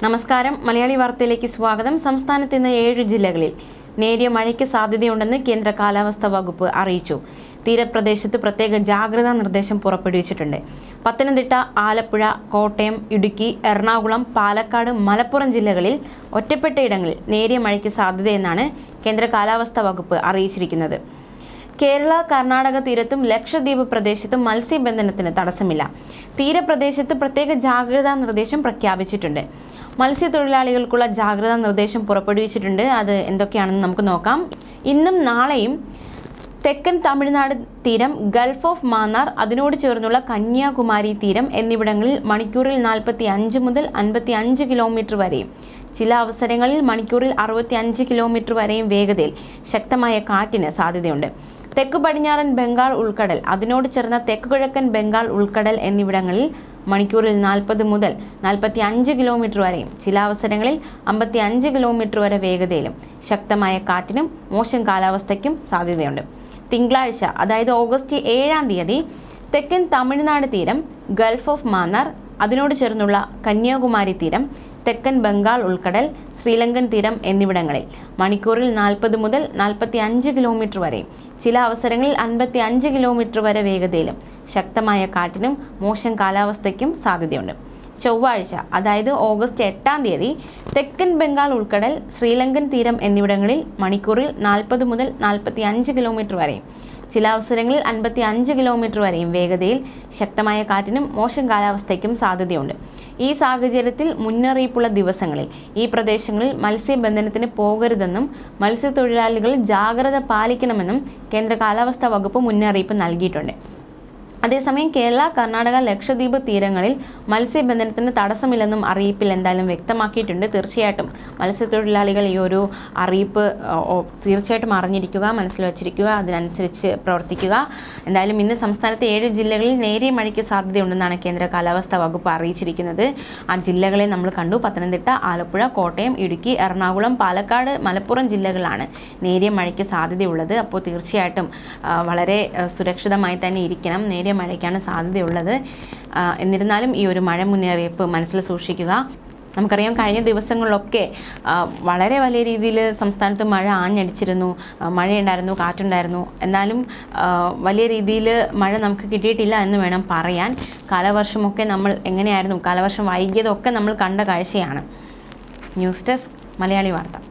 നമസ്കാരം മലയാളി വാർത്തയിലേക്ക് സ്വാഗതം സംസ്ഥാനത്ത് ഇന്ന് ഏഴ് ജില്ലകളിൽ നേരിയ മഴയ്ക്ക് സാധ്യതയുണ്ടെന്ന് കേന്ദ്ര കാലാവസ്ഥാ വകുപ്പ് അറിയിച്ചു തീരപ്രദേശത്ത് പ്രത്യേക ജാഗ്രതാ നിർദ്ദേശം പുറപ്പെടുവിച്ചിട്ടുണ്ട് പത്തനംതിട്ട ആലപ്പുഴ കോട്ടയം ഇടുക്കി എറണാകുളം പാലക്കാട് മലപ്പുറം ജില്ലകളിൽ ഒറ്റപ്പെട്ടയിടങ്ങളിൽ നേരിയ മഴയ്ക്ക് സാധ്യതയെന്നാണ് കേന്ദ്ര കാലാവസ്ഥാ വകുപ്പ് അറിയിച്ചിരിക്കുന്നത് കേരള കർണാടക തീരത്തും ലക്ഷദ്വീപ് പ്രദേശത്തും മത്സ്യബന്ധനത്തിന് തടസ്സമില്ല തീരപ്രദേശത്ത് പ്രത്യേക ജാഗ്രതാ നിർദ്ദേശം പ്രഖ്യാപിച്ചിട്ടുണ്ട് മത്സ്യത്തൊഴിലാളികൾക്കുള്ള ജാഗ്രതാ നിർദ്ദേശം പുറപ്പെടുവിച്ചിട്ടുണ്ട് അത് എന്തൊക്കെയാണെന്ന് നമുക്ക് നോക്കാം ഇന്നും നാളെയും തെക്കൻ തമിഴ്നാട് തീരം ഗൾഫ് ഓഫ് മാന്നാർ അതിനോട് ചേർന്നുള്ള കന്യാകുമാരി തീരം എന്നിവിടങ്ങളിൽ മണിക്കൂറിൽ നാൽപ്പത്തി അഞ്ച് മുതൽ അൻപത്തി അഞ്ച് കിലോമീറ്റർ വരെയും ചില അവസരങ്ങളിൽ മണിക്കൂറിൽ അറുപത്തി അഞ്ച് കിലോമീറ്റർ വരെയും വേഗതയിൽ ശക്തമായ കാറ്റിന് സാധ്യതയുണ്ട് തെക്ക് പടിഞ്ഞാറൻ ബംഗാൾ ഉൾക്കടൽ അതിനോട് ചേർന്ന തെക്ക് കിഴക്കൻ ബംഗാൾ ഉൾക്കടൽ എന്നിവിടങ്ങളിൽ മണിക്കൂറിൽ നാൽപ്പത് മുതൽ നാൽപ്പത്തി അഞ്ച് കിലോമീറ്റർ വരെയും ചില അവസരങ്ങളിൽ അമ്പത്തി അഞ്ച് കിലോമീറ്റർ വരെ വേഗതയിലും ശക്തമായ കാറ്റിനും മോശം കാലാവസ്ഥയ്ക്കും സാധ്യതയുണ്ട് തിങ്കളാഴ്ച അതായത് ഓഗസ്റ്റ് ഏഴാം തീയതി തെക്കൻ തമിഴ്നാട് തീരം ഗൾഫ് ഓഫ് മാന്നാർ അതിനോട് ചേർന്നുള്ള കന്യാകുമാരി തീരം തെക്കൻ ബംഗാൾ ഉൾക്കടൽ ശ്രീലങ്കൻ തീരം എന്നിവിടങ്ങളിൽ മണിക്കൂറിൽ നാൽപ്പത് മുതൽ നാൽപ്പത്തി അഞ്ച് കിലോമീറ്റർ വരെയും ചില അവസരങ്ങളിൽ അൻപത്തി അഞ്ച് കിലോമീറ്റർ വരെ വേഗതയിലും ശക്തമായ കാറ്റിനും മോശം കാലാവസ്ഥയ്ക്കും സാധ്യതയുണ്ട് ചൊവ്വാഴ്ച അതായത് ഓഗസ്റ്റ് എട്ടാം തീയതി തെക്കൻ ബംഗാൾ ഉൾക്കടൽ ശ്രീലങ്കൻ തീരം എന്നിവിടങ്ങളിൽ മണിക്കൂറിൽ നാൽപ്പത് മുതൽ നാൽപ്പത്തി അഞ്ച് കിലോമീറ്റർ വരെയും ചില അവസരങ്ങളിൽ അൻപത്തി അഞ്ച് കിലോമീറ്റർ വരെയും വേഗതയിൽ ശക്തമായ കാറ്റിനും മോശം കാലാവസ്ഥയ്ക്കും സാധ്യതയുണ്ട് ഈ സാഹചര്യത്തിൽ മുന്നറിയിപ്പുള്ള ദിവസങ്ങളിൽ ഈ പ്രദേശങ്ങളിൽ മത്സ്യബന്ധനത്തിന് പോകരുതെന്നും മത്സ്യത്തൊഴിലാളികൾ ജാഗ്രത പാലിക്കണമെന്നും കേന്ദ്ര കാലാവസ്ഥാ വകുപ്പ് മുന്നറിയിപ്പ് നൽകിയിട്ടുണ്ട് അതേസമയം കേരള കർണാടക ലക്ഷദ്വീപ് തീരങ്ങളിൽ മത്സ്യബന്ധനത്തിന് തടസ്സമില്ലെന്നും അറിയിപ്പിൽ എന്തായാലും വ്യക്തമാക്കിയിട്ടുണ്ട് തീർച്ചയായിട്ടും മത്സ്യത്തൊഴിലാളികൾ ഈ ഒരു അറിയിപ്പ് ഓ, ഓ, തീർച്ചയായിട്ടും അറിഞ്ഞിരിക്കുക മനസ്സിൽ വച്ചിരിക്കുക അതിനനുസരിച്ച് പ്രവർത്തിക്കുക എന്തായാലും ഇന്ന് സംസ്ഥാനത്തെ ഏഴ് ജില്ലകളിൽ നേരിയ മഴയ്ക്ക് സാധ്യതയുണ്ടെന്നാണ് കേന്ദ്ര കാലാവസ്ഥാ വകുപ്പ് അറിയിച്ചിരിക്കുന്നത് ആ ജില്ലകളെ നമ്മൾ കണ്ടു പത്തനംതിട്ട ആലപ്പുഴ കോട്ടയം ഇടുക്കി എറണാകുളം പാലക്കാട് മലപ്പുറം ജില്ലകളാണ് നേരിയ മഴയ്ക്ക് സാധ്യതയുള്ളത് അപ്പോൾ തീർച്ചയായിട്ടും ആ, വളരെ ആ, സുരക്ഷിതമായി തന്നെ ഇരിക്കണം നേരിയ മഴയ്ക്കാണ് സാധ്യതയുള്ളത് ആ, എന്നിരുന്നാലും ഈ ഒരു മഴ മുന്നറിയിപ്പ് മനസ്സിൽ സൂക്ഷിക്കുക നമുക്കറിയാം കഴിഞ്ഞ ദിവസങ്ങളിലൊക്കെ ആ, വളരെ വലിയ രീതിയിൽ സംസ്ഥാനത്ത് മഴ ആഞ്ഞടിച്ചിരുന്നു ആ, മഴയുണ്ടായിരുന്നു കാറ്റുണ്ടായിരുന്നു എന്നാലും ആ, വലിയ രീതിയിൽ മഴ നമുക്ക് കിട്ടിയിട്ടില്ല എന്ന് വേണം പറയാൻ കാലവർഷമൊക്കെ നമ്മൾ എങ്ങനെയായിരുന്നു കാലവർഷം വൈകിയതൊക്കെ നമ്മൾ കണ്ട കാഴ്ചയാണ് ന്യൂസ് ഡെസ്ക് മലയാളി വാർത്ത